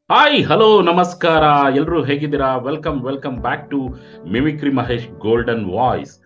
Hi hello ನಮಸ್ಕಾರ ಎಲ್ಲರೂ ಹೇಗಿದ್ದೀರಾ welcome welcome back to mimicry Mahesh golden voice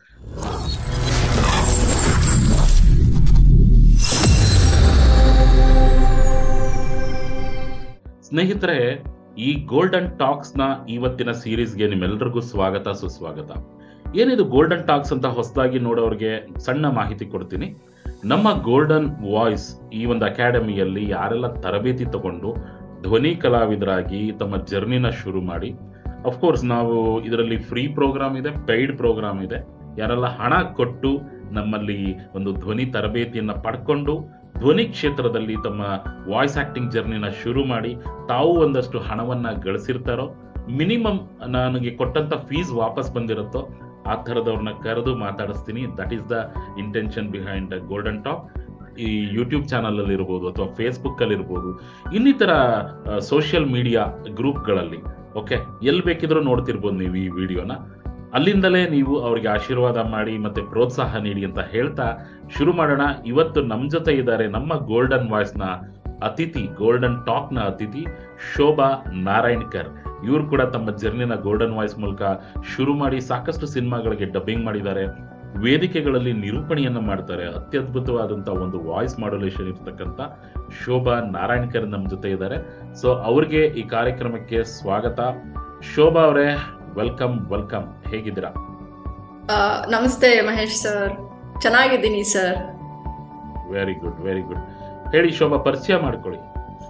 ಸ್ನೇಹಿತರೆ ಈ ಗೋಲ್ಡನ್ ಟಾಕ್ಸ್ ನ ಇವತ್ತಿನ ಸೀರೀಸ್ಗೆ ನಿಮ್ಮೆಲ್ಲರಿಗೂ ಸ್ವಾಗತ ಸುಸ್ವಾಗತ ಏನಿದು ಗೋಲ್ಡನ್ ಟಾಕ್ಸ್ ಅಂತ ಹೊಸದಾಗಿ ನೋಡೋರಿಗೆ ಸಣ್ಣ ಮಾಹಿತಿ ಕೊಡ್ತೀನಿ ನಮ್ಮ ಗೋಲ್ಡನ್ ವಾಯ್ಸ್ ಈ ಒಂದು ಅಕಾಡೆಮಿಯಲ್ಲಿ ಯಾರೆಲ್ಲ ತರಬೇತಿ ತಗೊಂಡು ಧ್ವನಿ ಕಲಾವಿದರಾಗಿ ತಮ್ಮ ಜರ್ನಿನ ಶುರು ಮಾಡಿ ಅಫ್ಕೋರ್ಸ್ ನಾವು ಇದರಲ್ಲಿ ಫ್ರೀ ಪ್ರೋಗ್ರಾಮ್ ಇದೆ ಪೈಡ್ ಪ್ರೋಗ್ರಾಮ್ ಇದೆ ಯಾರೆಲ್ಲ ಹಣ ಕೊಟ್ಟು ನಮ್ಮಲ್ಲಿ ಒಂದು ಧ್ವನಿ ತರಬೇತಿಯನ್ನ ಪಡ್ಕೊಂಡು ಧ್ವನಿ ಕ್ಷೇತ್ರದಲ್ಲಿ ತಮ್ಮ ವಾಯ್ಸ್ ಆಕ್ಟಿಂಗ್ ಜರ್ನಿನ ಶುರು ಮಾಡಿ ತಾವು ಒಂದಷ್ಟು ಹಣವನ್ನ ಗಳಿಸಿರ್ತಾರೋ ಮಿನಿಮಮ್ ನನಗೆ ಕೊಟ್ಟಂತ ಫೀಸ್ ವಾಪಸ್ ಬಂದಿರುತ್ತೋ ಆ ಥರದವ್ರನ್ನ ಕರೆದು ಮಾತಾಡಿಸ್ತೀನಿ that is the intention behind golden talk ಈ ಯೂಟ್ಯೂಬ್ ಚಾನಲ್ ಅಲ್ಲಿ ಇರ್ಬೋದು ಅಥವಾ ಫೇಸ್ಬುಕ್ ಅಲ್ಲಿ ಇರ್ಬೋದು ಇನ್ನಿತರ ಸೋಷಿಯಲ್ ಮೀಡಿಯಾ ಗ್ರೂಪ್ಗಳಲ್ಲಿ ಓಕೆ ಎಲ್ಲಿ ಬೇಕಿದ್ರೂ ನೋಡ್ತಿರ್ಬೋದು ನೀವು ಈ ವಿಡಿಯೋನ ಅಲ್ಲಿಂದಲೇ ನೀವು ಅವ್ರಿಗೆ ಆಶೀರ್ವಾದ ಮಾಡಿ ಮತ್ತೆ ಪ್ರೋತ್ಸಾಹ ನೀಡಿ ಅಂತ ಹೇಳ್ತಾ ಶುರು ಮಾಡೋಣ ಇವತ್ತು ನಮ್ಮ ಜೊತೆ ಇದ್ದಾರೆ ನಮ್ಮ ಗೋಲ್ಡನ್ ವಾಯ್ಸ್ ನ ಅತಿಥಿ ಗೋಲ್ಡನ್ ಟಾಕ್ ನ ಅತಿಥಿ ಶೋಭಾ ನಾರಾಯಣ್ಕರ್ ಇವ್ರು ಕೂಡ ತಮ್ಮ ಜರ್ನಿನ ಗೋಲ್ಡನ್ ವಾಯ್ಸ್ ಮೂಲಕ ಶುರು ಮಾಡಿ ಸಾಕಷ್ಟು ಸಿನಿಮಾಗಳಿಗೆ ಡಬ್ಬಿಂಗ್ ಮಾಡಿದ್ದಾರೆ ವೇದಿಕೆಗಳಲ್ಲಿ ನಿರೂಪಣೆಯನ್ನ ಮಾಡ್ತಾರೆ ಅತ್ಯದ್ಭುತವಾದಂತಹ ಒಂದು ವಾಯ್ಸ್ ಮಾಡ್ಯುಲೇಷನ್ ಇರ್ತಕ್ಕಂಥ ಶೋಭಾ ನಾರಾಯಣ್ಕರ್ ನಮ್ಮ ಜೊತೆ ಇದ್ದಾರೆ ಸೊ ಅವ್ರಿಗೆ ಈ ಕಾರ್ಯಕ್ರಮಕ್ಕೆ ಸ್ವಾಗತ ಶೋಭಾ ಅವರೇ ವೆಲ್ಕಮ್ ವೆಲ್ಕಮ್ ಹೇಗಿದ್ದೀರಾ ಆ, ನಮಸ್ತೆ ಮಹೇಶ್ ಸರ್ ಚೆನ್ನಾಗಿದ್ದೀನಿ sir very good very good ಹೇಳಿ ಶೋಭಾ ಪರಿಚಯ ಮಾಡ್ಕೊಳ್ಳಿ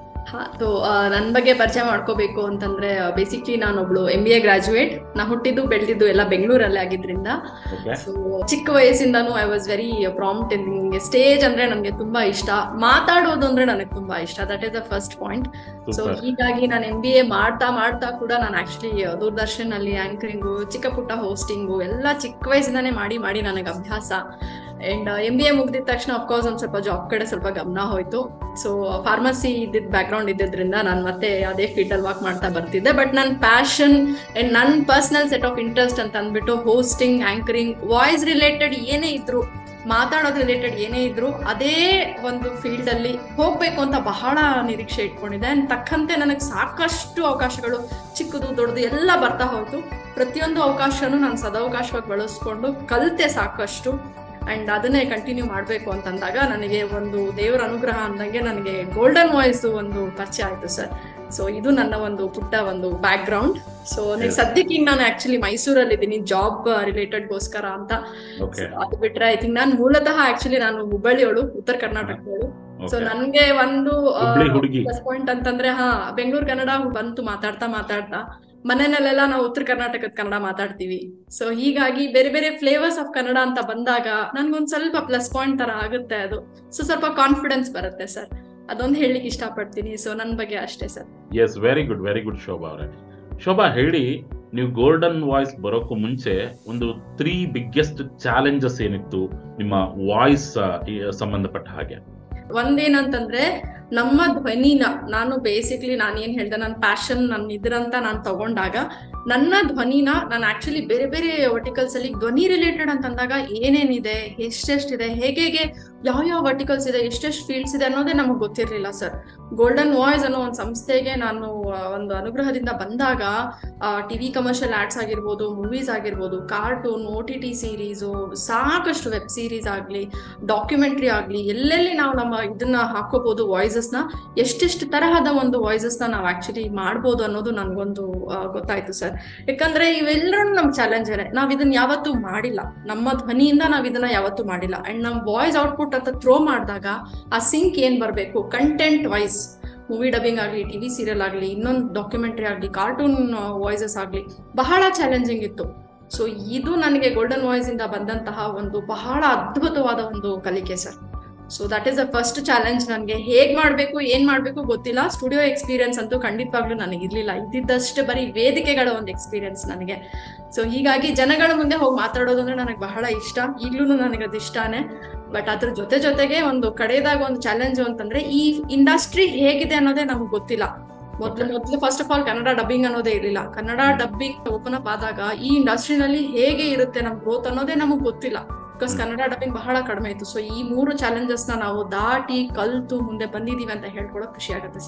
ನನ್ನ ಬಗ್ಗೆ ಪರಿಚಯ ಮಾಡ್ಕೋಬೇಕು ಅಂತಂದ್ರೆ ಬೇಸಿಕ್ಲಿ ನಾನೊಬ್ಳು ಎಂ ಬಿ ಎ ಗ್ರಾಜುಯೇಟ್ ನಾ ಹುಟ್ಟಿದ್ದು ಬೆಳೆದಿದ್ದು ಎಲ್ಲ ಬೆಂಗಳೂರಲ್ಲೇ ಆಗಿದ್ರಿಂದ ಓಕೆ ಸೊ ಚಿಕ್ಕ ವಯಸ್ಸಿಂದಾನು ಐ ವಾಸ್ ವೆರಿ ಪ್ರಾಂಪ್ಟ್ ನಿಮಗೆ ಸ್ಟೇಜ್ ಅಂದ್ರೆ ನನಗೆ ತುಂಬಾ ಇಷ್ಟ ಮಾತಾಡೋದು ಅಂದ್ರೆ ನನಗೆ ತುಂಬಾ ಇಷ್ಟ that is the first point so super ಹೀಗಾಗಿ ನಾನು ಎಂ ಬಿ ಎ ಮಾಡ್ತಾ ಮಾಡ್ತಾ ಕೂಡ ನಾನು ಆಕ್ಚುಲಿ ದೂರದರ್ಶನ್ ಅಲ್ಲಿ ಆಂಕರಿಂಗು ಚಿಕ್ಕ ಪುಟ್ಟ ಹೋಸ್ಟಿಂಗು ಎಲ್ಲ ಚಿಕ್ಕ ವಯಸ್ಸಿಂದಾನೇ ಮಾಡಿ ಮಾಡಿ ನನಗೆ ಅಭ್ಯಾಸ ಅಂಡ್ ಎಂ ಬಿ ಎ ಮುಗ್ದಿದ ತಕ್ಷಣ ಅಫ್ಕೋರ್ಸ್ ಒಂದ್ ಸ್ವಲ್ಪ ಜಾಬ್ ಕಡೆ ಸ್ವಲ್ಪ ಗಮನ ಹೋಯ್ತು ಸೊ ಫಾರ್ಮಸಿ ಇದ್ದಿದ್ ಬ್ಯಾಕ್ ಗ್ರೌಂಡ್ ಇದ್ದಿದ್ರಿಂದ ನಾನು ಮತ್ತೆ ಅದೇ ಫೀಲ್ಡ್ ಅಲ್ಲಿ ವರ್ಕ್ ಮಾಡ್ತಾ ಬರ್ತಿದ್ದೆ ಬಟ್ ನನ್ನ ಪ್ಯಾಷನ್ ಅಂಡ್ ನನ್ನ ಪರ್ಸನಲ್ ಸೆಟ್ ಆಫ್ ಇಂಟ್ರೆಸ್ಟ್ ಅಂತ ಅಂದ್ಬಿಟ್ಟು ಹೋಸ್ಟಿಂಗ್ ಆಂಕರಿಂಗ್ ವಾಯ್ಸ್ ರಿಲೇಟೆಡ್ ಏನೇ ಇದ್ರು ಮಾತಾಡೋದ್ ರಿಲೇಟೆಡ್ ಏನೇ ಇದ್ರು ಅದೇ ಒಂದು ಫೀಲ್ಡ್ ಅಲ್ಲಿ ಹೋಗ್ಬೇಕು ಅಂತ ಬಹಳ ನಿರೀಕ್ಷೆ ಇಟ್ಕೊಂಡಿದ್ದೆ ಅಂಡ್ ತಕ್ಕಂತೆ ನನಗೆ ಸಾಕಷ್ಟು ಅವಕಾಶಗಳು ಚಿಕ್ಕದು ದೊಡ್ಡದು ಎಲ್ಲ ಬರ್ತಾ ಹೋಯ್ತು ಪ್ರತಿಯೊಂದು ಅವಕಾಶನೂ ನಾನು ಸದಾವಕಾಶವಾಗಿ ಬಳಸ್ಕೊಂಡು ಕಲಿತೆ ಸಾಕಷ್ಟು ಅಂಡ್ ಅದನ್ನೇ ಕಂಟಿನ್ಯೂ ಮಾಡಬೇಕು ಅಂತಂದಾಗ ನನಗೆ ಒಂದು ದೇವರ ಅನುಗ್ರಹ ಅಂದಂಗೆ ನನಗೆ ಗೋಲ್ಡನ್ ವಾಯ್ಸ್ ಒಂದು ಪರಿಚಯ ಆಯ್ತು ಸರ್ ಸೊ ಇದು ನನ್ನ ಒಂದು ಪುಟ್ಟ ಒಂದು ಬ್ಯಾಕ್ ಗ್ರೌಂಡ್ ಸೊ Yes. ಸದ್ಯಕ್ಕೆ ಈಗ ನಾನು ಆಕ್ಚುಲಿ ಮೈಸೂರಲ್ಲಿ ಇದ್ದೀನಿ ಜಾಬ್ ರಿಲೇಟೆಡ್ಗೋಸ್ಕರ ಅಂತ ಓಕೆ So, ಅದು ಬಿಟ್ರೆ ಐ ಥಿಂಕ್ ನಾನು ಮೂಲತಃ ಆಕ್ಚುಲಿ ನಾನು ಹುಬ್ಬಳ್ಳಿಯವಳು ಉತ್ತರ ಕರ್ನಾಟಕದವಳು ಸೊ ಓಕೆ ನನ್ಗೆ ಒಂದು ಹುಬ್ಳಿ ಹುಡುಗಿ ಪ್ಲಸ್ ಪಾಯಿಂಟ್ ಅಂತಂದ್ರೆ ಹಾ ಬೆಂಗಳೂರು ಕನ್ನಡ ಬಂತು ಮಾತಾಡ್ತಾ ಮಾತಾಡ್ತಾ ಮನೆಯಲ್ಲೆಲ್ಲ ನಾವು ಉತ್ತರ ಕರ್ನಾಟಕದ ಕನ್ನಡ ಮಾತಾಡ್ತೀವಿ ಸೊ ಹೀಗಾಗಿ ಬೇರೆ ಬೇರೆ ಫ್ಲೇವರ್ಸ್ ಆಫ್ ಕನ್ನಡ ಅಂತ ಬಂದಾಗ ನನ್ಗೊಂದ್ ಸ್ವಲ್ಪ ಪ್ಲಸ್ ಪಾಯಿಂಟ್ ತರ ಆಗುತ್ತೆ ಅದು ಸೊ ಸ್ವಲ್ಪ ಕಾನ್ಫಿಡೆನ್ಸ್ ಬರುತ್ತೆ ಸರ್ ಅದೊಂದು ಹೇಳಲಿಕ್ಕೆ ಇಷ್ಟಪಡ್ತೀನಿ ಸೊ ನನ್ನ ಬಗ್ಗೆ ಅಷ್ಟೇ sir yes very good very good Shobha ಅವರೇ ಶೋಭಾ ಹೇಳಿ ನೀವು ಗೋಲ್ಡನ್ ವಾಯ್ಸ್ ಬರೋಕ್ಕೂ ಮುಂಚೆ ಒಂದು ತ್ರೀ ಬಿಗ್ಗೆಸ್ಟ್ ಚಾಲೆಂಜಸ್ ಏನಿತ್ತು ನಿಮ್ಮ ವಾಯ್ಸ್ ಸಂಬಂಧಪಟ್ಟ ಹಾಗೆ ಒಂದೇನಂತಂದ್ರೆ ನಮ್ಮ ಧ್ವನಿನ ನಾನು ಬೇಸಿಕ್ಲಿ ನಾನು ಏನ್ ಹೇಳ್ದೆ ನನ್ನ ಪ್ಯಾಷನ್ ನನ್ನ ಇದ್ರಂತ ನಾನು ತಗೊಂಡಾಗ ನನ್ನ ಧ್ವನಿನ ನಾನು ಆಕ್ಚುಲಿ ಬೇರೆ ಬೇರೆ ವರ್ಟಿಕಲ್ಸ್ ಅಲ್ಲಿ ಧ್ವನಿ ರಿಲೇಟೆಡ್ ಅಂತಂದಾಗ ಏನೇನಿದೆ ಎಷ್ಟೆಷ್ಟಿದೆ ಹೇಗೆ ಹೇಗೆ ಯಾವ ಯಾವ ವರ್ಟಿಕಲ್ಸ್ ಇದೆ ಎಷ್ಟೆಷ್ಟು ಫೀಲ್ಡ್ಸ್ ಇದೆ ಅನ್ನೋದೇ ನಮಗೆ ಗೊತ್ತಿರಲಿಲ್ಲ ಸರ್ ಗೋಲ್ಡನ್ ವಾಯ್ಸ್ ಅನ್ನೋ ಒಂದು ಸಂಸ್ಥೆಗೆ ನಾನು ಆ, ಒಂದು ಅನುಗ್ರಹದಿಂದ ಬಂದಾಗ ಟಿವಿ ಕಮರ್ಷಿಯಲ್ ಆಡ್ಸ್ ಆಗಿರ್ಬೋದು ಮೂವೀಸ್ ಆಗಿರ್ಬೋದು cartoon O T T series ಸಾಕಷ್ಟು ವೆಬ್ ಸೀರೀಸ್ ಆಗಲಿ ಡಾಕ್ಯುಮೆಂಟ್ರಿ ಆಗಲಿ ಎಲ್ಲೆಲ್ಲಿ ನಾವು ನಮ್ಮ ಇದನ್ನ ಹಾಕೋಬಹುದು ವಾಯ್ಸಸ್ನ ಎಷ್ಟೆಷ್ಟು ತರಹದ ಒಂದು ವಾಯ್ಸಸ್ನ ನಾವು ಆಕ್ಚುಲಿ ಮಾಡ್ಬೋದು ಅನ್ನೋದು ನನಗೊಂದು ಆ, ಗೊತ್ತಾಯ್ತು ಸರ್ ಯಾಕಂದ್ರೆ ಇವೆಲ್ಲರೂ ನಮ್ ಚಾಲೆಂಜ್ ನಾವ್ ಇದನ್ನ ಯಾವತ್ತೂ ಮಾಡಿಲ್ಲ ನಮ್ಮ ಧ್ವನಿಯಿಂದ ನಾವ್ ಇದನ್ನ ಯಾವತ್ತೂ ಮಾಡಿಲ್ಲ ಅಂಡ್ ನಮ್ ವಾಯ್ಸ್ ಔಟ್ಪುಟ್ ಅಂತ ಥ್ರೋ ಮಾಡಿದಾಗ ಆ ಸಿಂಕ್ ಏನ್ ಬರಬೇಕು ಕಂಟೆಂಟ್ ವೈಸ್ ಮೂವಿ ಡಬ್ಬಿಂಗ್ ಆಗಲಿ ಟಿವಿ ಸೀರಿಯಲ್ ಆಗಲಿ ಇನ್ನೊಂದು ಡಾಕ್ಯುಮೆಂಟ್ರಿ ಆಗಲಿ ಕಾರ್ಟೂನ್ ವಾಯ್ಸಸ್ ಆಗಲಿ ಬಹಳ ಚಾಲೆಂಜಿಂಗ್ ಇತ್ತು ಸೊ ಇದು ನನಗೆ ಗೋಲ್ಡನ್ ವಾಯ್ಸ್ ಇಂದ ಬಂದಂತಹ ಒಂದು ಬಹಳ ಅದ್ಭುತವಾದ ಒಂದು ಕಲಿಕೆ sir so that is the first challenge ನನಗೆ ಹೇಗ್ ಮಾಡ್ಬೇಕು ಏನ್ ಮಾಡ್ಬೇಕು ಗೊತ್ತಿಲ್ಲ ಸ್ಟುಡಿಯೋ ಎಕ್ಸ್ಪೀರಿಯನ್ಸ್ ಅಂತೂ ಖಂಡಿತವಾಗ್ಲೂ ನನಗೆ ಇರ್ಲಿಲ್ಲ ಇದ್ದಿದ್ದಷ್ಟೇ ಬರೀ ವೇದಿಕೆಗಳ ಒಂದು ಎಕ್ಸ್ಪೀರಿಯನ್ಸ್ ನನಗೆ ಸೊ ಹೀಗಾಗಿ ಜನಗಳ ಮುಂದೆ ಹೋಗಿ ಮಾತಾಡೋದು ಅಂದ್ರೆ ನನಗೆ ಬಹಳ ಇಷ್ಟ ಈಗ್ಲೂ ನನಗೆ ಅದು ಇಷ್ಟಾನೇ ಬಟ್ ಅದ್ರ ಜೊತೆ ಜೊತೆಗೆ ಒಂದು ಕಡೆಯದಾಗ ಒಂದು ಚಾಲೆಂಜ್ ಅಂತಂದ್ರೆ ಈ ಇಂಡಸ್ಟ್ರಿ ಹೇಗಿದೆ ಅನ್ನೋದೇ ನಮ್ಗೆ ಗೊತ್ತಿಲ್ಲ ಮೊದ್ಲು ಮೊದ್ಲು first of all Kannada dubbing ಅನ್ನೋದೇ ಇರಲಿಲ್ಲ ಕನ್ನಡ ಡಬ್ಬಿಂಗ್ ಓಪನ್ ಅಪ್ ಆದಾಗ ಈ ಇಂಡಸ್ಟ್ರಿನಲ್ಲಿ ಹೇಗೆ ಇರುತ್ತೆ ನಮ್ ಗ್ರೋತ್ ಅನ್ನೋದೇ ನಮಗ್ ಗೊತ್ತಿಲ್ಲ ಬಿಕಾಸ್ ಕನ್ನಡ ಡಬ್ಬಿಂಗ್ ಬಹಳ ಕಡಿಮೆ ಇತ್ತು ಸೊ ಈ ಮೂರು ಚಾಲೆಂಜಸ್ ನ ನಾವು ದಾಟಿ ಕಲ್ತು ಮುಂದೆ ಬಂದಿದೀವಿ ಅಂತ ಹೇಳ್ಕೊಳಕ್ ಖುಷಿ ಆಗುತ್ತೆ sir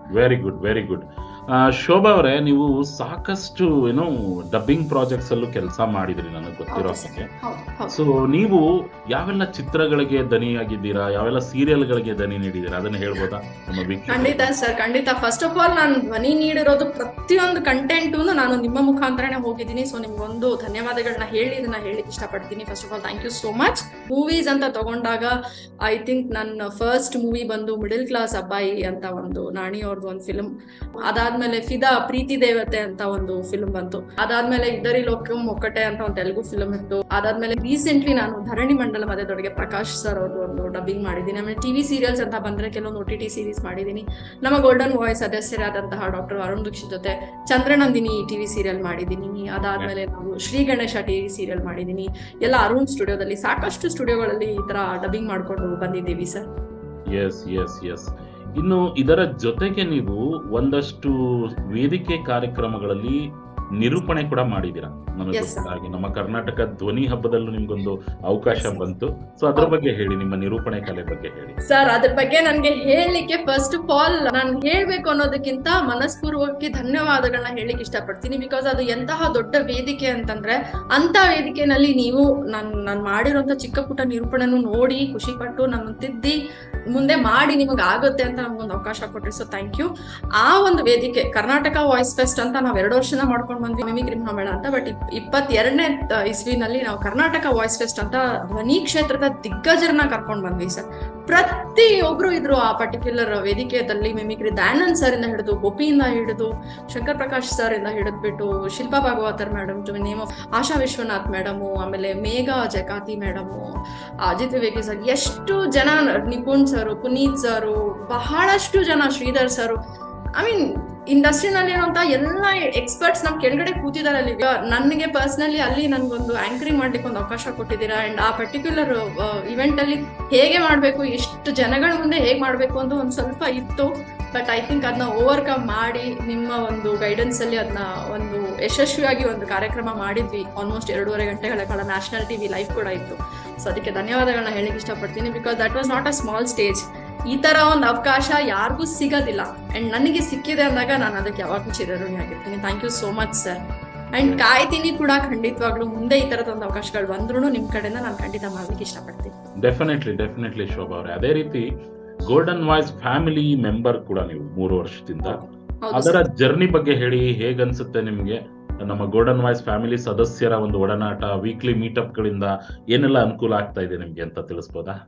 very good very good Shobha ಅವರೇ ನೀವು ಸಾಕಷ್ಟು ಏನೋ ಡಬ್ಬಿಂಗ್ ಪ್ರಾಜೆಕ್ಟ್ಸ್ ಅಲ್ಲೂ ಕೆಲಸ ಮಾಡಿದ್ರಿ ನನಗೆ ಗೊತ್ತಿರೋ ಹೌದು ಸರ್. ಹಾಗೆ ಹೌದು ಹೌದು ಸೊ ನೀವು ಯಾವೆಲ್ಲ ಚಿತ್ರಗಳಿಗೆ ದನಿಯಾಗಿದ್ದೀರಾ ಯಾವೆಲ್ಲ ಸೀರಿಯಲ್ಗಳಿಗೆ ದನಿ ನೀಡಿದ್ದೀರಾ ಅದನ್ನ ಹೇಳ್ಬೋದಾ ನಮ್ಮ ವೀಕ್ಷಕರಿಗೆ? ಖಂಡಿತ ಸರ್ ಖಂಡಿತ ಫಸ್ಟ್ ಆಫ್ ಆಲ್ ನಾನು ಧ್ವನಿ ನೀಡಿರೋದು ಪ್ರತಿಯೊಂದು ಕಂಟೆಂಟು ನಾನು ನಿಮ್ಮ ಮುಖಾಂತರನೇ ಹೋಗಿದ್ದೀನಿ ಸೊ ನಿಮ್ಗೊಂದು ಧನ್ಯವಾದಗಳನ್ನ ಹೇಳಿ ಇದನ್ನ ಹೇಳಿಕ್ ಇಷ್ಟಪಡ್ತೀನಿ first of all thank you so much movies ಅಂತ ತಗೊಂಡಾಗ ಐ ಥಿಂಕ್ ನನ್ನ ಫಸ್ಟ್ ಮೂವಿ ಬಂದು ಮಿಡಲ್ ಕ್ಲಾಸ್ ಅಬ್ಬಾಯಿ ಅಂತ ಒಂದು ನಾಣಿ ಅವ್ರದ್ದು ಒಂದು ಫಿಲ್ಮ್ ಅದಾದ್ಮೇಲೆ ಫಿದಾ ಪ್ರೀತಿ ದೇವತೆ ಅಂತ ಒಂದು ಫಿಲ್ಮ್ ಬಂತು ಅದಾದ್ಮೇಲೆ ಇದ್ದರಿ ಲೋಕಂ ಒಕ್ಕಟೆ ಅಂತ ಒಂದು ತೆಲುಗು ಫಿಲ್ಮ್ ಇತ್ತು ಅದಾದ್ಮೇಲೆ ರೀಸೆಂಟ್ಲಿ ನಾನು ಧರಣಿ ಮಂಡಲ ಮಧ್ಯದೊಳಗೆ ಪ್ರಕಾಶ್ ಸರ್ ಅವ್ರದ್ದು ಒಂದು ಡಬ್ಬಿಂಗ್ ಮಾಡಿದ್ದೀನಿ ಆಮೇಲೆ ಟಿವಿ ಸೀರಿಯಲ್ಸ್ ಅಂತ ಬಂದ್ರೆ ಕೆಲವೊಂದು ಒ ಟಿ ಟಿ ಸೀರೀಸ್ ಮಾಡಿದ್ದೀನಿ ನಮ್ಮ ಗೋಲ್ಡನ್ ವಾಯ್ಸ್ ಸದಸ್ಯರಾದಂತಹ ಡಾಕ್ಟರ್ ಅರುಣ್ ದೀಕ್ಷಿತ್ ಜೊತೆ ಚಂದ್ರನಂದಿನಿ ಟಿವಿ ಸೀರಿಯಲ್ ಮಾಡಿದ್ದೀನಿ ಅದಾದ್ಮೇಲೆ ನಾವು ಶ್ರೀ ಗಣೇಶ ಟಿವಿ ಸೀರಿಯಲ್ ಮಾಡಿದ್ದೀನಿ ಎಲ್ಲ ಅರುಣ್ ಸ್ಟುಡಿಯೋದಲ್ಲಿ ಸಾಕಷ್ಟು ಸ್ಟುಡಿಯೋಗಳಲ್ಲಿ ಈ ತರ ಡಬ್ಬಿಂಗ್ ಮಾಡ್ಕೊಂಡು ಬಂದಿದ್ದೀವಿ ಸರ್ ಎಸ್ ಎಸ್ ಎಸ್ ಇನ್ನು ಇದರ ಜೊತೆಗೆ ನೀವು ಒಂದಷ್ಟು ವೇದಿಕೆ ಕಾರ್ಯಕ್ರಮಗಳಲ್ಲಿ ನಿರೂಪಣೆ ಕೂಡ ಮಾಡಿದ್ದೀರಾ ನಮಗೆ Yes, sir. ಗೊತ್ತಿದ್ದ ಹಾಗೆ ನಮ್ಮ ಕರ್ನಾಟಕ ಧ್ವನಿ ಹಬ್ಬದಲ್ಲೂ ನಿಮ್ಗೊಂದು ಅವಕಾಶ Yes, sir. ಬಂತು ಸೊ ಅದ್ರ ಬಗ್ಗೆ ಹೇಳಿ ನಿಮ್ಮ ನಿರೂಪಣೆ ಕಲೆ ಬಗ್ಗೆ ಹೇಳಿ ಸರ್ ಅದ್ರ ಬಗ್ಗೆ ನನ್ಗೆ ಹೇಳಲಿಕ್ಕೆ ಫಸ್ಟ್ ಆಫ್ ಆಲ್ ನಾನು ಹೇಳ್ಬೇಕು ಅನ್ನೋದಕ್ಕಿಂತ ಮನಸ್ಪೂರ್ವಕವಾಗಿ ಧನ್ಯವಾದಗಳನ್ನ ಹೇಳಲಿಕ್ಕೆ ಇಷ್ಟಪಡ್ತೀನಿ ಬಿಕಾಸ್ ಅದು ಎಂತಹ ದೊಡ್ಡ ವೇದಿಕೆ ಅಂತಂದ್ರೆ ಅಂತ ವೇದಿಕೆನಲ್ಲಿ ನೀವು ನಾನ್ ನಾನ್ ಮಾಡಿರೋಂಥ ಚಿಕ್ಕ ಪುಟ್ಟ ನಿರೂಪಣೆನೂ ನೋಡಿ ಖುಷಿ ಪಟ್ಟು ನನ್ನ ತಿದ್ದಿ ಮುಂದೆ ಮಾಡಿ ನಿಮಗೆ ಆಗುತ್ತೆ ಅಂತ ನಮ್ಗೊಂದು ಅವಕಾಶ ಕೊಟ್ರಿ ಸೊ ಥ್ಯಾಂಕ್ ಯು ಆ ಒಂದು ವೇದಿಕೆ ಕರ್ನಾಟಕ ವಾಯ್ಸ್ ಫೆಸ್ಟ್ ಅಂತ ನಾವು ಎರಡು ವರ್ಷನ ಮಾಡ್ಕೊಂಡು ಬಂದ್ವಿ ಮಿಮಿಕ್ರಿ ಮಹಾಮೇಳ ಅಂತ ಬಟ್ ಇಪ್ಪತ್ತೆರಡನೇ ಇಸ್ವಿನಲ್ಲಿ ನಾವು ಕರ್ನಾಟಕ ವಾಯ್ಸ್ ಫೆಸ್ಟ್ ಅಂತ ಧ್ವನಿ ಕ್ಷೇತ್ರದ ದಿಗ್ಗಜರನ್ನ ಕರ್ಕೊಂಡು ಬಂದ್ವಿ ಸರ್ ಪ್ರತಿಯೊಬ್ರು ಇದ್ರು ಆ ಪರ್ಟಿಕ್ಯುಲರ್ ವೇದಿಕೆಯಲ್ಲಿ ಮಿಮಿಕ್ರಿ ದಯಾನಂದ್ ಸರ್ ಇಂದ ಹಿಡಿದು ಗೋಪಿಯಿಂದ ಹಿಡಿದು ಶಂಕರ್ ಪ್ರಕಾಶ್ ಸರ್ ಇಂದ ಹಿಡಿದ್ಬಿಟ್ಟು Shilpa Bhagavatar madam to name of Asha Vishwanath madam ಆಮೇಲೆ ಮೇಘ ಜಕಾತಿ ಮೇಡಮು ಅಜಿತ್ ವಿವೇಕಿ ಸರ್ ಎಷ್ಟು ಜನ ನಿಪುಣ್ ಸರ್ ಪುನೀತ್ ಸರ್ ಬಹಳಷ್ಟು ಜನ ಶ್ರೀಧರ್ ಸರ್ ಐ ಮೀನ್ ಇಂಡಸ್ಟ್ರಿನಲ್ಲಿ ಇರುವಂತ ಎಲ್ಲ ಎಕ್ಸ್ಪರ್ಟ್ಸ್ ನಮ್ ಕೆಳಗಡೆ ಕೂತಿದ್ದಾರೆ ಅಲ್ಲಿ ನನಗೆ ಪರ್ಸನಲಿ ಅಲ್ಲಿ ನನ್ಗೊಂದು ಆಂಕರಿಂಗ್ ಮಾಡ್ಲಿಕ್ಕೆ ಒಂದು ಅವಕಾಶ ಕೊಟ್ಟಿದ್ದೀರಾ ಅಂಡ್ ಆ ಪರ್ಟಿಕ್ಯುಲರ್ ಇವೆಂಟ್ ಅಲ್ಲಿ ಹೇಗೆ ಮಾಡ್ಬೇಕು ಎಷ್ಟು ಜನಗಳ ಮುಂದೆ ಹೇಗೆ ಮಾಡ್ಬೇಕು ಅಂತ ಒಂದು ಸ್ವಲ್ಪ ಇತ್ತು ಬಟ್ ಐ ಥಿಂಕ್ ಅದನ್ನ ಓವರ್ಕಮ್ ಮಾಡಿ ನಿಮ್ಮ ಒಂದು ಗೈಡೆನ್ಸ್ ಅಲ್ಲಿ ಅದನ್ನ ಒಂದು ಯಶಸ್ವಿಯಾಗಿ ಒಂದು ಕಾರ್ಯಕ್ರಮ ಮಾಡಿದ್ವಿ ಆಲ್ಮೋಸ್ಟ್ ಎರಡೂವರೆ ಗಂಟೆಗಳ ಕಾಲ ನ್ಯಾಷನಲ್ ಟಿವಿ ಲೈವ್ ಕೂಡ ಇತ್ತು ಸೊ ಅದಕ್ಕೆ ಧನ್ಯವಾದಗಳನ್ನ ಹೇಳಿಕ್ಕೆ ಇಷ್ಟಪಡ್ತೀನಿ because that was not a small stage ಈ ತರ ಒಂದು ಅವಕಾಶ ಯಾರಿಗೂ ಸಿಗೋದಿಲ್ಲ ಅಂಡ್ ನನಗೆ ಸಿಕ್ಕಿದೆ ಅಂದಾಗ ನಾನು ಅದಕ್ಕೆ ಯಾವಾಗಲೂ ಚಿರಋಣಿ ಆಗಿರ್ತೀನಿ thank you so much sir and ಕಾಯ್ತೀನಿ ಕೂಡ ಖಂಡಿತವಾಗ್ಲೂ ಮುಂದೆ ಈ ತರದ ಒಂದು ಅವಕಾಶಗಳು ಬಂದ್ರು ನಿಮ್ ಕಡೆಯಿಂದ ನಾನು ಖಂಡಿತ ಮಾಡ್ಲಿಕ್ಕೆ ಇಷ್ಟಪಡ್ತೀನಿ ಡೆಫಿನೆಟ್ಲಿ ಡೆಫಿನೆಟ್ಲಿ ಶೋಭಾ ಅವರೇ ಅದೇ ರೀತಿ ಗೋಲ್ಡನ್ ವಾಯ್ಸ್ ಫ್ಯಾಮಿಲಿ ಮೆಂಬರ್ ಕೂಡ ನೀವು ಮೂರು ವರ್ಷದಿಂದ ಹೌದು ಅದರ ಸರ್ ಜರ್ನಿ ಬಗ್ಗೆ ಹೇಳಿ ಹೇಗನ್ಸುತ್ತೆ ನಿಮ್ಗೆ ನಮ್ಮ ಗೋಲ್ಡನ್ ವಾಯ್ಸ್ ಫ್ಯಾಮಿಲಿ ಸದಸ್ಯರ ಒಂದು ಒಡನಾಟ ವೀಕ್ಲಿ ಮೀಟಪ್ ಗಳಿಂದ ಏನೆಲ್ಲ ಅನುಕೂಲ ಆಗ್ತಾ ಇದೆ ನಿಮ್ಗೆ ಅಂತ ತಿಳಿಸ್ಬೋದಾ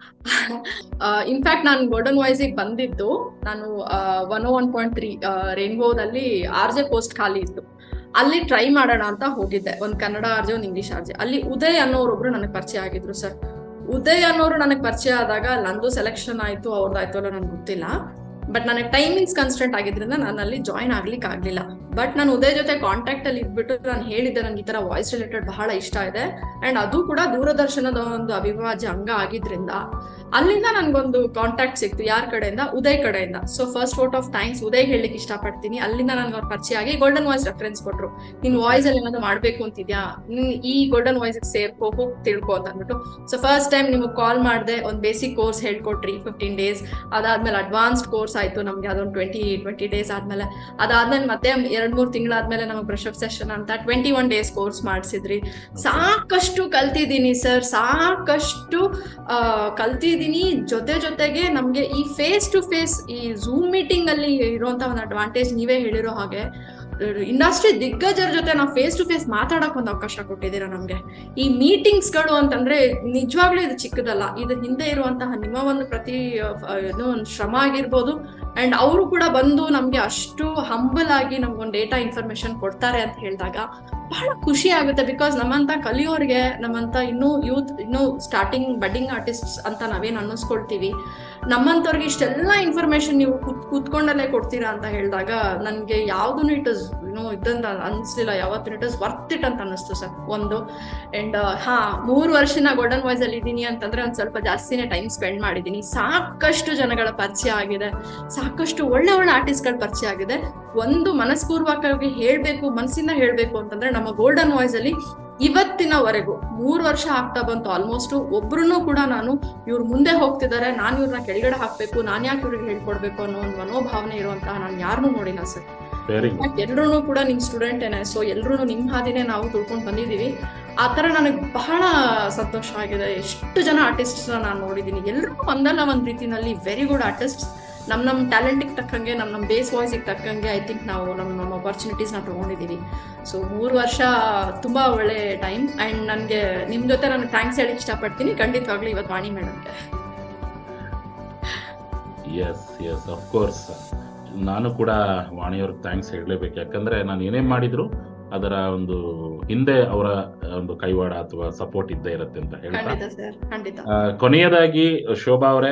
ಇನ್ಫ್ಯಾಕ್ಟ್ ನಾನು ಗೋಲ್ಡನ್ ವಾಯ್ಸಿಗೆ ಬಂದಿದ್ದು ನಾನು ಒನ್ ಒನ್ ಪಾಯಿಂಟ್ ತ್ರೀ ರೇನ್ಬೋದಲ್ಲಿ ಆರ್ ಜೆ ಪೋಸ್ಟ್ ಖಾಲಿ ಇತ್ತು ಅಲ್ಲಿ ಟ್ರೈ ಮಾಡೋಣ ಅಂತ ಹೋಗಿದ್ದೆ ಒಂದು ಕನ್ನಡ ಆರ್ಜೆ ಒಂದು ಇಂಗ್ಲಿಷ್ ಆರ್ಜೆ ಅಲ್ಲಿ ಉದಯ್ ಅನ್ನೋರೊಬ್ರು ನನಗೆ ಪರಿಚಯ ಆಗಿದ್ರು ಸರ್ ಉದಯ್ ಅನ್ನೋರು ನನಗೆ ಪರಿಚಯ ಆದಾಗ ನಂದು ಸೆಲೆಕ್ಷನ್ ಆಯ್ತು ಅವ್ರದ್ದಾಯ್ತು ಅಲ್ಲ ನನಗೆ ಗೊತ್ತಿಲ್ಲ ಬಟ್ ನನಗೆ ಟೈಮಿಂಗ್ಸ್ ಕನ್ಸ್ಟೆಂಟ್ ಆಗಿದ್ರಿಂದ ನಾನು ಅಲ್ಲಿ ಜಾಯ್ನ್ ಆಗ್ಲಿಕ್ಕೆ ಆಗ್ಲಿಲ್ಲ ಬಟ್ ನಾನು ಉದಯ್ ಜೊತೆ ಕಾಂಟ್ಯಾಕ್ಟ್ ಅಲ್ಲಿ ಇದ್ಬಿಟ್ಟು ನಾನು ಹೇಳಿದ್ದೆ ನನಗೆ ಈ ತರ ವಾಯ್ಸ್ ರಿಲೇಟೆಡ್ ಬಹಳ ಇಷ್ಟ ಇದೆ ಅಂಡ್ ಅದು ಕೂಡ ದೂರದರ್ಶನದ ಒಂದು ಅವಿಭಾಜ್ಯ ಅಂಗ ಆಗಿದ್ರಿಂದ ಅಲ್ಲಿಂದ ನನ್ಗೊಂದು ಕಾಂಟ್ಯಾಕ್ಟ್ ಸಿಕ್ತು ಯಾರ ಕಡೆಯಿಂದ ಉದಯ್ ಕಡೆಯಿಂದ so first vote of thanks Uday ಹೇಳಲಿಕ್ಕೆ ಇಷ್ಟಪಡ್ತೀನಿ ಅಲ್ಲಿಂದ ನನ್ಗೆ ಅವ್ರ ಪರಿಚಯ ಆಗಿ ಗೋಲ್ಡನ್ ವಾಯ್ಸ್ ರೆಫರೆನ್ಸ್ ಕೊಟ್ರು ನಿನ್ ವಾಯ್ಸ್ ಅಲ್ಲಿ ಏನಾದ್ರು ಮಾಡ್ಬೇಕು ಅಂತಿದ್ಯಾ ನೀನ್ ಈ ಗೋಲ್ಡನ್ ವಾಯ್ಸ್ ಸೇರ್ಕೋ ಹೋಗ್ ತಿಳ್ಕೊ ಅಂತ ಅಂದ್ಬಿಟ್ಟು ಸೊ ಫಸ್ಟ್ ಟೈಮ್ ನಿಮಗೆ ಕಾಲ್ ಮಾಡಿದೆ ಒಂದು ಬೇಸಿಕ್ ಕೋರ್ಸ್ ಹೇಳ್ಕೊಟ್ರಿ ಫಿಫ್ಟೀನ್ ಡೇಸ್ ಅದಾದ್ಮೇಲೆ ಅಡ್ವಾನ್ಸ್ಡ್ ಕೋರ್ಸ್ ಆಯ್ತು ನಮ್ಗೆ ಅದೊಂದು ಟ್ವೆಂಟಿ ಟ್ವೆಂಟಿ ಡೇಸ್ ಆದ್ಮೇಲೆ ಅದಾದ್ಮೇಲೆ ಮತ್ತೆ ಎರಡ್ ಮೂರ್ ತಿಂಗಳಾದ್ಮೇಲೆ ನಮಗೆ ಬ್ರಷಪ್ ಸೆಷನ್ ಅಂತ ಟ್ವೆಂಟಿ ಒನ್ ಡೇಸ್ ಕೋರ್ಸ್ ಮಾಡಿಸಿದ್ರಿ ಸಾಕಷ್ಟು ಕಲ್ತಿದ್ದೀನಿ ಸರ್ ಸಾಕಷ್ಟು ಆ, ಕಲ್ತಿದ್ದೀನಿ ಜೊತೆ ಜೊತೆಗೆ ನಮ್ಗೆ ಈ ಫೇಸ್ ಟು ಫೇಸ್ ಈ ಝೂಮ್ ಮೀಟಿಂಗ್ ಅಲ್ಲಿ ಇರುವಂತ ಒಂದು ಅಡ್ವಾಂಟೇಜ್ ನೀವೇ ಹೇಳಿರೋ ಹಾಗೆ ಇಂಡಸ್ಟ್ರಿ ದಿಗ್ಗಜರ ಜೊತೆ ನಾವು ಫೇಸ್ ಟು ಫೇಸ್ ಮಾತಾಡಕ್ ಒಂದು ಅವಕಾಶ ಕೊಟ್ಟಿದ್ದೀರಾ ನಮ್ಗೆ ಈ ಮೀಟಿಂಗ್ಸ್ ಗಳು ಅಂತಂದ್ರೆ ನಿಜವಾಗ್ಲೂ ಇದು ಚಿಕ್ಕದಲ್ಲ ಇದ್ರ ಹಿಂದೆ ಇರುವಂತಹ ನಿಮ್ಮ ಒಂದು ಪ್ರತಿ ಆ, ಏನೋ ಒಂದು ಶ್ರಮ ಆಗಿರ್ಬೋದು ಅಂಡ್ ಅವರು ಕೂಡ ಬಂದು ನಮ್ಗೆ ಅಷ್ಟು ಹಂಬಲ್ ಆಗಿ ನಮ್ಗೊಂದು ಡೇಟಾ ಇನ್ಫಾರ್ಮೇಶನ್ ಕೊಡ್ತಾರೆ ಅಂತ ಹೇಳಿದಾಗ ಬಹಳ ಖುಷಿ ಆಗುತ್ತೆ ಬಿಕಾಸ್ ನಮ್ಮಂತ ಕಲಿಯೋರ್ಗೆ ನಮ್ಮಂತ ಇನ್ನೂ ಯೂತ್ ಇನ್ನೂ ಸ್ಟಾರ್ಟಿಂಗ್ ಬಡ್ಡಿಂಗ್ ಆರ್ಟಿಸ್ಟ್ ಅಂತ ನಾವೇನ್ ಅನ್ನಿಸ್ಕೊಳ್ತೀವಿ ನಮ್ಮಂತವ್ರಿಗೆ ಇಷ್ಟೆಲ್ಲ ಇನ್ಫಾರ್ಮೇಶನ್ ನೀವು ಕೂತ್ ಕೂತ್ಕೊಂಡಲ್ಲೇ ಕೊಡ್ತೀರಾ ಅಂತ ಹೇಳಿದಾಗ ನನ್ಗೆ ಯಾವ್ದು ಇಟ್ ಇಸ್ ಏನೋ ಇದ್ದಂತ ಅನ್ಸ್ಲಿಲ್ಲ ಯಾವತ್ತು ಇಟ್ ಇಸ್ ವರ್ತ್ ಇಟ್ ಅಂತ ಅನ್ನಿಸ್ತು ಸರ್ ಒಂದು ಅಂಡ್ ಹಾ ಮೂರು ವರ್ಷ ಗೋಲ್ಡನ್ ವಾಯ್ಸ್ ಅಲ್ಲಿ ಇದ್ದೀನಿ ಅಂತಂದ್ರೆ ಒಂದ್ ಸ್ವಲ್ಪ ಜಾಸ್ತಿನೇ ಟೈಮ್ ಸ್ಪೆಂಡ್ ಮಾಡಿದ್ದೀನಿ ಸಾಕಷ್ಟು ಜನಗಳ ಪರಿಚಯ ಆಗಿದೆ ಸಾಕಷ್ಟು ಒಳ್ಳೆ ಒಳ್ಳೆ ಆರ್ಟಿಸ್ಟ್ಗಳ ಪರಿಚಯ ಆಗಿದೆ ಒಂದು ಮನಸ್ಪೂರ್ವಕವಾಗಿ ಹೇಳ್ಬೇಕು ಮನಸ್ಸಿಂದ ಹೇಳ್ಬೇಕು ಅಂತಂದ್ರೆ ನಮ್ಮ ಗೋಲ್ಡನ್ ವಾಯ್ಸ್ ಅಲ್ಲಿ ಇವತ್ತಿನವರೆಗೂ ಮೂರು ವರ್ಷ ಆಗ್ತಾ ಬಂತು ಆಲ್ಮೋಸ್ಟ್ ಒಬ್ರು ಕೂಡ ನಾನು ಇವ್ರು ಮುಂದೆ ಹೋಗ್ತಿದ್ದಾರೆ ನಾನು ಇವ್ರನ್ನ ಕೆಳಗಡೆ ಹಾಕ್ಬೇಕು ನಾನ್ ಯಾಕೆ ಇವ್ರಿಗೆ ಹೇಳ್ಕೊಡ್ಬೇಕು ಅನ್ನೋ ಒಂದು ಮನೋಭಾವನೆ ಇರುವಂತಹ ನಾನು ಯಾರನ್ನೂ ನೋಡಿಲ್ಲ ಸರ್ ವೆರಿ ಗುಡ್ ಎಲ್ರೂ ಕೂಡ ನಿಮ್ ಸ್ಟೂಡೆಂಟ್ ಏನೇ ಸೊ ಎಲ್ರು ನಿಮ್ ಹಾದಿನೇ ನಾವು ತಿಳ್ಕೊಂಡು ಬಂದಿದೀವಿ ಆ ತರ ನನಗೆ ಬಹಳ ಸಂತೋಷ ಆಗಿದೆ ಎಷ್ಟು ಜನ ಆರ್ಟಿಸ್ಟ್ ನಾನು ನೋಡಿದೀನಿ ಎಲ್ರು ಒಂದಲ್ಲ ಒಂದ್ ರೀತಿನಲ್ಲಿ ವೆರಿ ಗುಡ್ ಆರ್ಟಿಸ್ಟ್ ನಮ್ ನಮ್ ಟ್ಯಾಲೆಂಟಿಗೆ ತಕ್ಕಂಗೆ ನಮ್ ನಮ್ ಬೇಸ್ ವಾಯ್ಸಿಗೆ ತಕ್ಕಂಗೆ ಐ ಥಿಂಕ್ ನಾವು ನಮ್ ನಮ್ಮ ಅಪರ್ಚುನಿಟೀಸ್ ನ ತಗೊಂಡಿದೀವಿ ಸೊ ಮೂರು ವರ್ಷ ತುಂಬಾ ಒಳ್ಳೆ ಟೈಮ್ ಅಂಡ್ ನನ್ಗೆ ನಿಮ್ ಜೊತೆ ನಾನು ಥ್ಯಾಂಕ್ಸ್ ಹೇಳಕ್ ಇಷ್ಟಪಡ್ತೀನಿ ಖಂಡಿತವಾಗ್ಲೂ ಇವತ್ತು ವಾಣಿ ಮೇಡಮ್ಗೆ ಎಸ್ ಎಸ್ ಕೋರ್ಸ್ ನಾನು ಕೂಡ ವಾಣಿಯವ್ರಿಗೆ ಥ್ಯಾಂಕ್ಸ್ ಹೇಳಲೇಬೇಕು ಯಾಕಂದ್ರೆ ನಾನು ಏನೇ ಮಾಡಿದ್ರು ಅದರ ಒಂದು ಹಿಂದೆ ಅವರ ಒಂದು ಕೈವಾಡ ಅಥವಾ ಸಪೋರ್ಟ್ ಇದ್ದೇ ಇರುತ್ತೆ ಅಂತ ಹೇಳ್ತಾ ಖಂಡಿತ ಸರ್ ಖಂಡಿತ ಆ, ಕೊನೆಯದಾಗಿ ಶೋಭಾ ಅವರೇ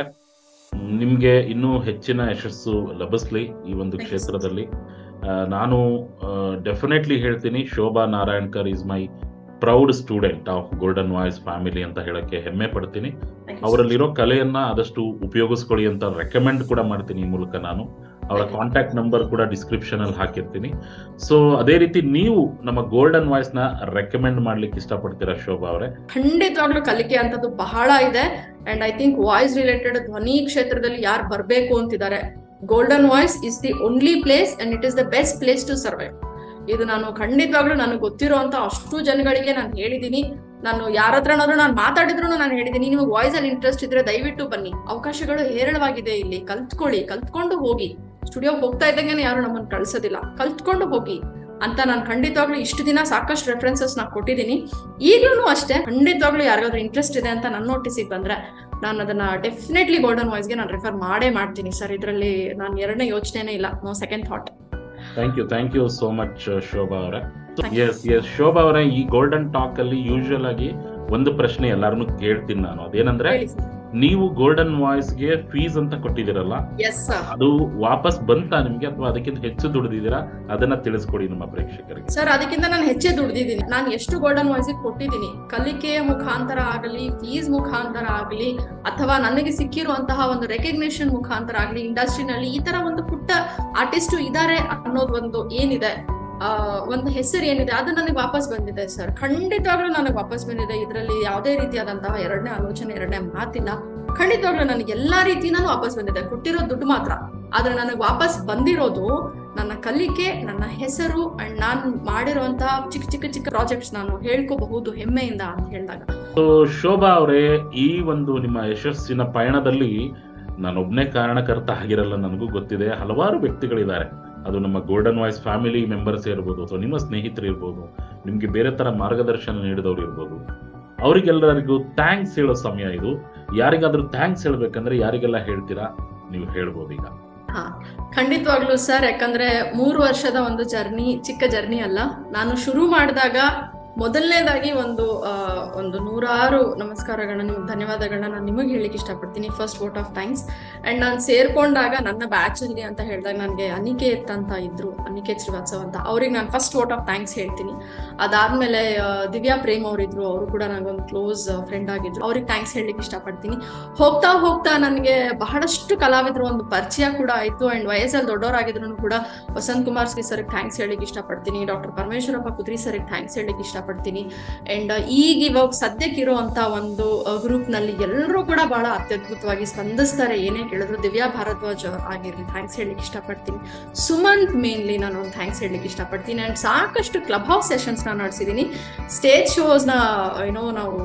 ನಿಮ್ಗೆ ಇನ್ನೂ ಹೆಚ್ಚಿನ ಯಶಸ್ಸು ಲಭಿಸ್ಲಿ ಈ ಒಂದು Thank you, sir. ಕ್ಷೇತ್ರದಲ್ಲಿ ಆ, ನಾನು ಡೆಫಿನೆಟ್ಲಿ ಹೇಳ್ತೀನಿ Shobha Narayankar is my proud student of golden voice family ಅಂತ ಹೇಳಕ್ಕೆ ಹೆಮ್ಮೆ ಪಡ್ತೀನಿ Thank you, sir. ಅವರಲ್ಲಿರೋ ಕಲೆಯನ್ನ ಆದಷ್ಟು ಉಪಯೋಗಿಸ್ಕೊಳ್ಳಿ ಅಂತ ರೆಕಮೆಂಡ್ ಕೂಡ ಮಾಡ್ತೀನಿ ಈ ಮೂಲಕ ನಾನು ಅವರ Thank you. ಕಾಂಟ್ಯಾಕ್ಟ್ ನಂಬರ್ ಕೂಡ ಡಿಸ್ಕ್ರಿಪ್ಷನ್ ಅಲ್ಲಿ ಹಾಕಿರ್ತೀನಿ ಸೊ ಅದೇ ರೀತಿ ನೀವು ನಮ್ಮ ಗೋಲ್ಡನ್ ವಾಯ್ಸ್ ನ ರೆಕಮೆಂಡ್ ಮಾಡ್ಲಿಕ್ಕೆ ಇಷ್ಟಪಡ್ತೀರಾ ಶೋಭಾ ಅವರೇ ಖಂಡಿತವಾಗ್ಲೂ ಕಲಿಕೆ ಅಂತದ್ದು ಬಹಳ ಇದೆ and I think voice related ಧ್ವನಿ ಕ್ಷೇತ್ರದಲ್ಲಿ ಯಾರು ಬರಬೇಕು ಅಂತಿದ್ದಾರೆ golden voice is the only place and it is the best place to survive ಇದು ನಾನು ಖಂಡಿತವಾಗ್ಲೂ ನನಗೆ ಗೊತ್ತಿರುವಂತ ಅಷ್ಟು ಜನಗಳಿಗೆ ನಾನು ಹೇಳಿದೀನಿ ನಾನು ಯಾರ ಹತ್ರನಾದ್ರೂ ನಾನು ಮಾತಾಡಿದ್ರು ನಾನು ಹೇಳಿದೀನಿ ನಿಮಗೆ ವಾಯ್ಸ್ ಅಲ್ಲಿ ಇಂಟ್ರೆಸ್ಟ್ ಇದ್ರೆ ದಯವಿಟ್ಟು ಬನ್ನಿ ಅವಕಾಶಗಳು ಹೇರಳವಾಗಿದೆ ಇಲ್ಲಿ ಕಲ್ತ್ಕೊಳ್ಳಿ ಕಲ್ತ್ಕೊಂಡು ಹೋಗಿ ಸ್ಟುಡಿಯೋಗೆ ಹೋಗ್ತಾ ಇದ್ದಂಗೆ ಯಾರು ನಮ್ಮನ್ನು ಕಳ್ಸೋದಿಲ್ಲ ಕಲ್ತ್ಕೊಂಡು ಹೋಗಿ ಅಂತ ನಾನು ಖಂಡಿತವಾಗ್ಲೂ ಇಷ್ಟು ದಿನ ಸಾಕಷ್ಟು ರೆಫರೆನ್ಸಸ್ ನಾ ಕೊಟ್ಟಿದ್ದೀನಿ ಈಗಲೂ ಅಷ್ಟೇ ಖಂಡಿತವಾಗ್ಲೂ ಯಾರಿಗಾದ್ರೂ ಇಂಟ್ರೆಸ್ಟ್ ಇದೆ ಅಂತ ನನ್ನ ನೋಟಿಸಿಗೆ ಬಂದ್ರೆ ನಾನು ಅದನ್ನ ಡೆಫಿನೆಟ್ಲಿ ಗೋಲ್ಡನ್ ವಾಯ್ಸ್ಗೆ ನಾನು ರೆಫರ್ ಮಾಡೇ ಮಾಡ್ತೀನಿ ಸರ್ ಇದರಲ್ಲಿ ನಾನು ಎರಡನೇ ಯೋಚನೆನೇ ಇಲ್ಲ no second thought thank you thank you so much Shobha ಅವರೇ Thank ಎಸ್ ಎಸ್ ಶೋಭಾ ಅವರೇ ಈ ಗೋಲ್ಡನ್ ಟಾಕ್ ಅಲ್ಲಿ ಯೂಶುವಲ್ ಆಗಿ ಒಂದು ಪ್ರಶ್ನೆ ಎಲ್ಲಾರನ್ನು ಕೇಳ್ತೀನಿ ನಾನು ಅದೇನಂದ್ರೆ ಹೇಳಿ ಸರ್ ನೀವು ಗೋಲ್ಡನ್ ವಾಯ್ಸ್ ಗೆ ಫೀಸ್ ಅಂತ ಕೊಟ್ಟಿದ್ದೀರಲ್ಲ ಎಸ್ ಸರ್ ಅದು ವಾಪಸ್ ಬಂತಾ ನಿಮ್ಗೆ ಅಥವಾ ಅದಕ್ಕಿಂತ ಹೆಚ್ಚು ದುಡಿದಿದ್ದೀರಾ ಅದನ್ನ ತಿಳಿಸ್ಕೊಡಿ ನಮ್ಮ ಪ್ರೇಕ್ಷಕರಿಗೆ ಸರ್ ಅದಕ್ಕಿಂತ ನಾನು ಹೆಚ್ಚೇ ದುಡ್ದಿದ್ದೀನಿ ನಾನು ಎಷ್ಟು ಗೋಲ್ಡನ್ ವಾಯ್ಸಿಗೆ ಕೊಟ್ಟಿದ್ದೀನಿ ಕಲಿಕೆಯ ಮುಖಾಂತರ ಆಗಲಿ ಫೀಸ್ ಮುಖಾಂತರ ಆಗಲಿ ಅಥವಾ ನನಗೆ ಸಿಕ್ಕಿರುವಂತಹ ಒಂದು ರೆಕಗ್ನೇಷನ್ ಮುಖಾಂತರ ಆಗಲಿ ಇಂಡಸ್ಟ್ರಿನಲ್ಲಿ ಈ ತರ ಒಂದು ಪುಟ್ಟ ಆರ್ಟಿಸ್ಟು ಇದ್ದಾರೆ ಅನ್ನೋದು ಒಂದು ಏನಿದೆ ಆ ಒಂದು ಹೆಸರು ಏನಿದೆ ಅದು ನನಗೆ ವಾಪಸ್ ಬಂದಿದೆ ಸರ್ ಖಂಡಿತವಾಗ್ಲೂ ನನಗೆ ವಾಪಸ್ ಬಂದಿದೆ ಇದರಲ್ಲಿ ಯಾವುದೇ ರೀತಿಯಾದಂತಹ ಎರಡನೇ ಆಲೋಚನೆ ಎರಡನೇ ಮಾತಿಲ್ಲ ಖಂಡಿತವಾಗ್ಲೂ ನನಗೆ ಎಲ್ಲಾ ರೀತಿಯಿಂದನೂ ವಾಪಸ್ ಬಂದಿದೆ ಕೊಟ್ಟಿರೋ ದುಡ್ಡು ಮಾತ್ರ ಆದ್ರೆ ನನಗೆ ವಾಪಸ್ ಬಂದಿರೋದು ನನ್ನ ಕಲಿಕೆ ನನ್ನ ಹೆಸರು ಅಂಡ್ ನಾನು ಮಾಡಿರುವಂತಹ ಚಿಕ್ಕ ಚಿಕ್ಕ ಚಿಕ್ಕ ಪ್ರಾಜೆಕ್ಟ್ಸ್ ನಾನು ಹೇಳ್ಕೋಬಹುದು ಹೆಮ್ಮೆಯಿಂದ ಅಂತ ಹೇಳಿದಾಗ ಸೊ ಶೋಭಾ ಅವರೇ ಈ ಒಂದು ನಿಮ್ಮ ಯಶಸ್ಸಿನ ಪಯಣದಲ್ಲಿ ನಾನೊಬ್ನೇ ಕಾರಣಕರ್ತ ಆಗಿರಲ್ಲ ನನಗೂ ಗೊತ್ತಿದೆ ಹಲವಾರು ವ್ಯಕ್ತಿಗಳಿದ್ದಾರೆ ಅದು ನಮ್ಮ ಗೋಲ್ಡನ್ ವಾಯ್ಸ್ ಫ್ಯಾಮಿಲಿ ಮೆಂಬರ್ಸ್ ಇರ್ಬೋದು ಅಥವಾ ನಿಮ್ಮ ಸ್ನೇಹಿತರು ಇರ್ಬೋದು ನಿಮ್ಗೆ ಬೇರೆ ತರ ಮಾರ್ಗದರ್ಶನ ನೀಡಿದವ್ರು ಇರ್ಬೋದು ಅವರಿಗೆಲ್ಲರಿಗೂ ಥ್ಯಾಂಕ್ಸ್ ಹೇಳೋ ಸಮಯ ಇದು ಯಾರಿಗಾದ್ರೂ ಥ್ಯಾಂಕ್ಸ್ ಹೇಳ್ಬೇಕಂದ್ರೆ ಯಾರಿಗೆಲ್ಲ ಹೇಳ್ತೀರಾ ನೀವು ಹೇಳ್ಬೋದು ಈಗ ಹಾ ಖಂಡಿತವಾಗ್ಲೂ ಸರ್ ಯಾಕಂದ್ರೆ ಮೂರು ವರ್ಷದ ಒಂದು ಜರ್ನಿ ಚಿಕ್ಕ ಜರ್ನಿ ಅಲ್ಲ ನಾನು ಶುರು ಮಾಡಿದಾಗ ಮೊದಲನೇದಾಗಿ ಒಂದು ಆ, ಒಂದು ನೂರಾರು ನಮಸ್ಕಾರಗಳನ್ನ ನಿಮ್ಗೆ ಧನ್ಯವಾದಗಳನ್ನ ನಾನು ನಿಮಗೆ ಹೇಳಿಕ್ಕೆ ಇಷ್ಟಪಡ್ತೀನಿ first vote of thanks and ನಾನು ಸೇರ್ಕೊಂಡಾಗ ನನ್ನ ಬ್ಯಾಚ್ ಅಲ್ಲಿ ಅಂತ ಹೇಳಿದಾಗ ನನಗೆ ಅನಿಕೇತ್ ಅಂತ ಇದ್ರು ಅನಿಕೇತ್ ಶ್ರೀವಾತ್ಸವ್ ಅಂತ ಅವ್ರಿಗೆ ನಾನು ಫಸ್ಟ್ ವೋಟ್ ಆಫ್ ಥ್ಯಾಂಕ್ಸ್ ಹೇಳ್ತೀನಿ ಅದಾದ್ಮೇಲೆ ಆ, ದಿವ್ಯಾ ಪ್ರೇಮ್ ಅವರಿದ್ರು ಅವರು ಕೂಡ ನನಗೊಂದು ಕ್ಲೋಸ್ ಫ್ರೆಂಡ್ ಆಗಿದ್ರು ಅವ್ರಿಗೆ ಥ್ಯಾಂಕ್ಸ್ ಹೇಳಲಿಕ್ಕೆ ಇಷ್ಟಪಡ್ತೀನಿ ಹೋಗ್ತಾ ಹೋಗ್ತಾ ನನಗೆ ಬಹಳಷ್ಟು ಕಲಾವಿದರು ಒಂದು ಪರಿಚಯ ಕೂಡ ಆಯ್ತು ಅಂಡ್ ವಯಸ್ಸಲ್ಲಿ ದೊಡ್ಡವರಾಗಿದ್ರು ಕೂಡ ವಸಂತ್ ಕುಮಾರ್ ಶ್ರೀ ಸರ್ಗೆ ಥ್ಯಾಂಕ್ಸ್ ಹೇಳಿಕ್ಕೆ ಇಷ್ಟಪಡ್ತೀನಿ ಡಾಕ್ಟರ್ ಪರಮೇಶ್ವರಪ್ಪ ಕುದ್ರಿ ಸರ್ಗೆ ಥ್ಯಾಂಕ್ಸ್ ಹೇಳಿಕ್ಕೆ ಇಷ್ಟಪಡ್ತೀನಿ ಅಂಡ್ ಈಗ ಇವಾಗ ಸದ್ಯಕ್ಕೆ ಇರುವಂತ ಒಂದು ಗ್ರೂಪ್ ನಲ್ಲಿ ಎಲ್ಲರೂ ಕೂಡ ಬಹಳ ಅತ್ಯದ್ಭುತವಾಗಿ ಸ್ಪಂದಿಸ್ತಾರೆ ಏನೇ ಕೇಳಿದ್ರು ದಿವ್ಯಾ ಭಾರದ್ವಾಜ್ ಆಗಿರ್ಲಿ ಥ್ಯಾಂಕ್ಸ್ ಹೇಳಲಿಕ್ಕೆ ಇಷ್ಟಪಡ್ತೀನಿ ಸುಮಂತ್ ಮೇನ್ಲಿ ನಾನು ಒಂದು ಥ್ಯಾಂಕ್ಸ್ ಹೇಳಲಿಕ್ಕೆ ಇಷ್ಟಪಡ್ತೀನಿ ಅಂಡ್ ಸಾಕಷ್ಟು ಕ್ಲಬ್ ಹೌಸ್ ಸೆಷನ್ಸ್ ನಾನು ನಡೆಸಿದ್ದೀನಿ ಸ್ಟೇಜ್ ಶೋಸ್ನ ಏನೋ ನಾವು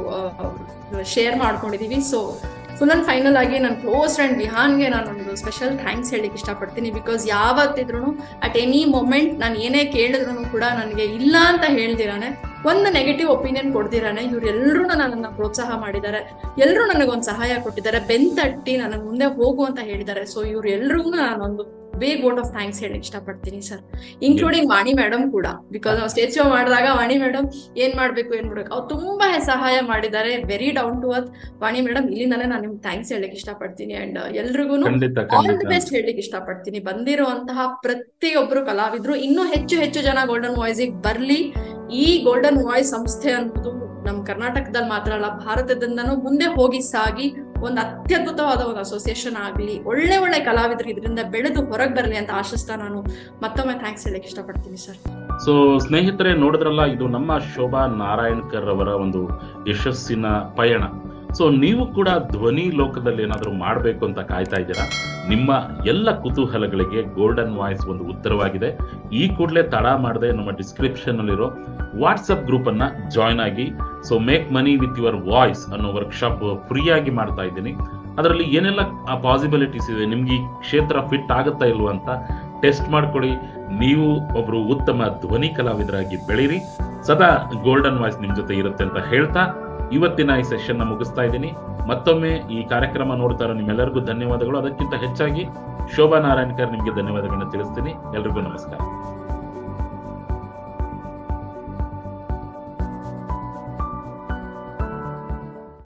ಶೇರ್ ಮಾಡ್ಕೊಂಡಿದೀವಿ ಸೊ ಫುಲ್ ಅಂಡ್ ಫೈನಲ್ ಆಗಿ ನನ್ನ ಕ್ಲೋಸ್ ಫ್ರೆಂಡ್ ವಿಹಾನ್ಗೆ ನಾನು ಒಂದು ಸ್ಪೆಷಲ್ ಥ್ಯಾಂಕ್ಸ್ ಹೇಳಲಿಕ್ಕೆ ಇಷ್ಟಪಡ್ತೀನಿ ಬಿಕಾಸ್ ಯಾವತ್ತಿದ್ರು ಅಟ್ ಎನಿ ಮೊಮೆಂಟ್ ನಾನು ಏನೇ ಕೇಳಿದ್ರು ಕೂಡ ನನಗೆ ಇಲ್ಲ ಅಂತ ಹೇಳ್ದಿರಾನೆ ಒಂದು ನೆಗೆಟಿವ್ ಒಪಿನಿಯನ್ ಕೊಡ್ದಿರಾನೆ ಇವ್ರೆಲ್ಲರೂ ನನ್ನನ್ನು ಪ್ರೋತ್ಸಾಹ ಮಾಡಿದ್ದಾರೆ ಎಲ್ಲರೂ ನನಗೊಂದು ಸಹಾಯ ಕೊಟ್ಟಿದ್ದಾರೆ ಬೆಂತಟ್ಟಿ ನನ್ನ ಮುಂದೆ ಹೋಗು ಅಂತ ಹೇಳಿದ್ದಾರೆ ಸೊ ಇವ್ರು ಎಲ್ರಿಗೂ ನಾನೊಂದು ಬೇಗ್ ವೋಟ್ ಆಫ್ ಥ್ಯಾಂಕ್ಸ್ ಹೇಳಕ್ ಇಷ್ಟಪಡ್ತೀನಿ ಸರ್ ಇನ್ಕ್ಲೂಡಿಂಗ್ ವಾಣಿ ಮೇಡಮ್ ಕೂಡ ಬಿಕಾಸ್ ನಾವು ಸ್ಟೇಜ್ ಶೋ ಮಾಡಿದಾಗ ವಾಣಿ ಮೇಡಮ್ ಏನ್ ಮಾಡ್ಬೇಕು ಏನ್ ಮಾಡ್ಬೇಕು ಅವ್ರು ತುಂಬಾ ಸಹಾಯ ಮಾಡಿದ್ದಾರೆ very down to earth Vani madam ಇಲ್ಲಿಂದಾನೇ ನಾನು ನಿಮ್ಗೆ ಥ್ಯಾಂಕ್ಸ್ ಹೇಳಕ್ ಇಷ್ಟಪಡ್ತೀನಿ ಅಂಡ್ ಎಲ್ರಿಗೂ ಖಂಡಿತ ಆಲ್ ದಿ ಖಂಡಿತ ಬೆಸ್ಟ್ ಹೇಳಲಿಕ್ಕೆ ಇಷ್ಟಪಡ್ತೀನಿ ಬಂದಿರುವಂತಹ ಪ್ರತಿಯೊಬ್ಬರು ಕಲಾವಿದ್ರು ಇನ್ನೂ ಹೆಚ್ಚು ಹೆಚ್ಚು ಜನ ಗೋಲ್ಡನ್ ವಾಯ್ಸಿಗೆ ಬರ್ಲಿ ಈ ಗೋಲ್ಡನ್ ವಾಯ್ಸ್ ಸಂಸ್ಥೆ ಅನ್ನೋದು ನಮ್ಮ ಕರ್ನಾಟಕದಲ್ಲಿ ಮಾತ್ರ ಅಲ್ಲ ಭಾರತದಿಂದನೂ ಮುಂದೆ ಹೋಗಿ ಸಾಗಿ ಒಂದು ಅತ್ಯದ್ಭುತವಾದ ಒಂದು ಅಸೋಸಿಯೇಷನ್ ಆಗ್ಲಿ ಒಳ್ಳೆ ಒಳ್ಳೆ ಕಲಾವಿದರು ಇದರಿಂದ ಬೆಳೆದು ಹೊರಗೆ ಬರಲಿ ಅಂತ ಆಶಿಸ್ತಾ ನಾನು ಮತ್ತೊಮ್ಮೆ ಥ್ಯಾಂಕ್ಸ್ ಹೇಳಕ್ ಇಷ್ಟಪಡ್ತೀನಿ ಸರ್ ಸೊ ಸ್ನೇಹಿತರೆ ನೋಡಿದ್ರಲ್ಲ ಇದು ನಮ್ಮ ಶೋಭಾ ನಾರಾಯಣ್ಕರ್ ಅವರ ಒಂದು ಯಶಸ್ಸಿನ ಪಯಣ ಸೊ ನೀವು ಕೂಡ ಧ್ವನಿ ಲೋಕದಲ್ಲಿ ಏನಾದರೂ ಮಾಡಬೇಕು ಅಂತ ಕಾಯ್ತಾ ಇದ್ದೀರಾ ನಿಮ್ಮ ಎಲ್ಲ ಕುತೂಹಲಗಳಿಗೆ ಗೋಲ್ಡನ್ ವಾಯ್ಸ್ ಒಂದು ಉತ್ತರವಾಗಿದೆ ಈ ಕೂಡಲೇ ತಡ ಮಾಡದೆ ನಮ್ಮ ಡಿಸ್ಕ್ರಿಪ್ಷನ್ ಅಲ್ಲಿರೋ ವಾಟ್ಸಪ್ ಗ್ರೂಪ್ ಅನ್ನ ಜಾಯ್ನ್ ಆಗಿ so make money with your voice ಅನ್ನೋ ವರ್ಕ್ಶಾಪ್ ಫ್ರೀಯಾಗಿ ಮಾಡ್ತಾ ಇದ್ದೀನಿ ಅದರಲ್ಲಿ ಏನೆಲ್ಲ ಪಾಸಿಬಿಲಿಟೀಸ್ ಇದೆ ನಿಮ್ಗೆ ಈ ಕ್ಷೇತ್ರ ಫಿಟ್ ಆಗುತ್ತಾ ಇಲ್ವಾ ಅಂತ ಟೆಸ್ಟ್ ಮಾಡ್ಕೊಳ್ಳಿ ನೀವು ಒಬ್ರು ಉತ್ತಮ ಧ್ವನಿ ಕಲಾವಿದರಾಗಿ ಬೆಳೀರಿ ಸದಾ ಗೋಲ್ಡನ್ ವಾಯ್ಸ್ ನಿಮ್ ಜೊತೆ ಇರುತ್ತೆ ಅಂತ ಹೇಳ್ತಾ ಇವತ್ತಿನ ಈ ಸೆಷನ್ ಮುಗಿಸ್ತಾ ಇದ್ದೀನಿ ಮತ್ತೊಮ್ಮೆ ಈ ಕಾರ್ಯಕ್ರಮ ನೋಡ್ತಾ ಇರೋ ನಿಮ್ಮೆಲ್ಲರಿಗೂ ಧನ್ಯವಾದಗಳು ಅದಕ್ಕಿಂತ ಹೆಚ್ಚಾಗಿ ಶೋಭಾ ನಾರಾಯಣ್ಕರ್ ನಿಮಗೆ ಧನ್ಯವಾದಗಳನ್ನ ತಿಳಿಸ್ತೀನಿ ಎಲ್ರಿಗೂ ನಮಸ್ಕಾರ